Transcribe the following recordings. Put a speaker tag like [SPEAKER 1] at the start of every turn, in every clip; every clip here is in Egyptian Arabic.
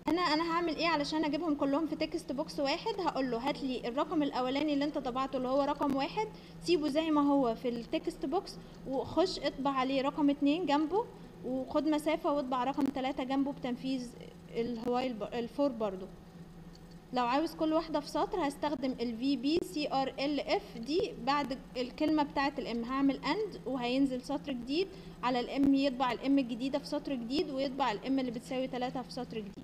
[SPEAKER 1] هنا انا هعمل ايه علشان اجيبهم كلهم في تكست بوكس واحد هقول له هات لي الرقم الاولاني اللي انت طبعته اللي هو رقم واحد سيبه زي ما هو في التكست بوكس وخش اطبع عليه رقم اتنين جنبه وخد مسافة واطبع رقم تلاتة جنبه بتنفيذ الهواي الب- الفور برضو لو عاوز كل واحدة في سطر هستخدم ال VB CRLF دي بعد الكلمة بتاعة الام هعمل اند وهينزل سطر جديد على الام يطبع الام الجديدة في سطر جديد ويطبع الام اللي بتساوي تلاتة في سطر جديد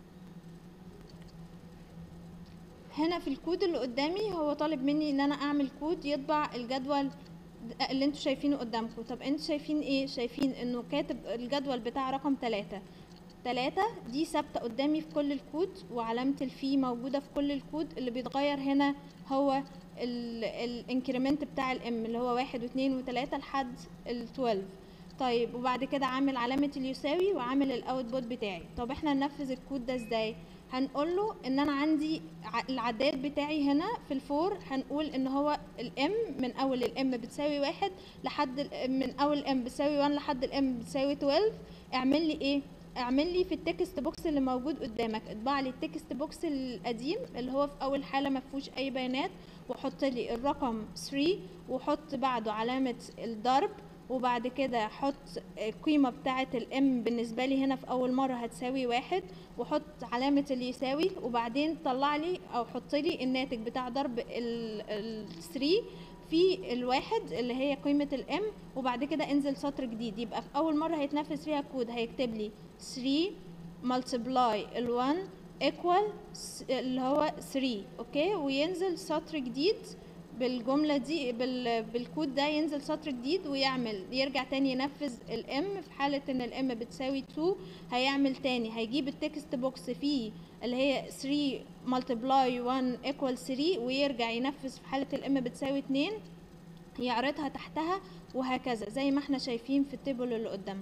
[SPEAKER 1] هنا في الكود اللي قدامي هو طالب مني ان انا اعمل كود يطبع الجدول اللي انتوا شايفينه قدامكم طب انتوا شايفين ايه شايفين انه كاتب الجدول بتاع رقم تلاتة تلاتة دي ثابتة قدامي في كل الكود وعلامة الفي موجودة في كل الكود اللي بيتغير هنا هو الانكريمنت بتاع الام اللي هو واحد واثنين وتلاتة لحد ال 12 طيب وبعد كده عامل علامة اليساوي وعامل الاوتبوت بتاعي طب احنا ننفذ الكود ده ازاي هنقول له ان انا عندي ع- العداد بتاعي هنا في الفور هنقول ان هو الام من اول الام بتساوي واحد لحد ال- من اول الام بتساوي 1 لحد الام بتساوي 12 اعمل لي ايه اعمل لي في التكست بوكس اللي موجود قدامك اطبع لي التكست بوكس القديم اللي هو في اول حاله ما فيهوش اي بيانات وحط لي الرقم 3 وحط بعده علامه الضرب وبعد كده حط القيمة بتاعة الام بالنسبة لي هنا في أول مرة هتساوي واحد وحط علامة اللي يساوي وبعدين طلع لي أو حط لي الناتج بتاع ضرب ال 3 في الواحد اللي هي قيمة الام وبعد كده انزل سطر جديد يبقى في أول مرة هيتنفذ فيها كود هيكتب لي 3 multiply ال 1 equal س- اللي هو 3 اوكي وينزل سطر جديد بالجملة دي بال بالكود ده ينزل سطر جديد ويعمل يرجع تاني ينفذ الام في حالة ان الام بتساوي 2 هيعمل تاني هيجيب التكست بوكس فيه اللي هي 3 multiply 1 equal 3 ويرجع ينفذ في حالة الام بتساوي 2 يعرضها تحتها وهكذا زي ما احنا شايفين في التيبل اللي قدامنا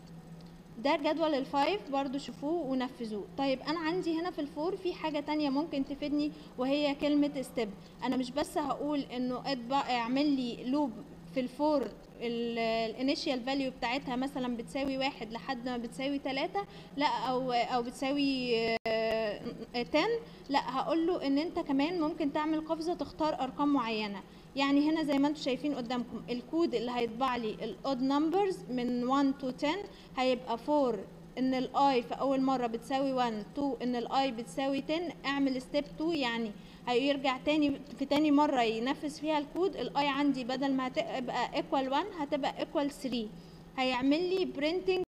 [SPEAKER 1] ده جدول الفايف برضو شوفوه ونفذوه طيب انا عندي هنا في الفور في حاجة تانية ممكن تفيدني وهي كلمة ستيب انا مش بس هقول انه اطبع اعمل لي لوب في الفور الانيشال فاليو بتاعتها مثلا بتساوي واحد لحد ما بتساوي تلاتة لا او او بتساوي آه، 10 لا هقول له ان انت كمان ممكن تعمل قفزة تختار ارقام معينة يعني هنا زي ما انتم شايفين قدامكم الكود اللي هيطبع لي الاود نمبرز من 1 to 10 هيبقى 4 ان الاي في اول مره بتساوي 1 2 ان الاي بتساوي 10 اعمل ستيب 2 يعني هيرجع تاني في تاني مره ينفذ فيها الكود الاي عندي بدل ما هتبقى ايكوال 1 هتبقى ايكوال 3 هيعمل لي برينتنج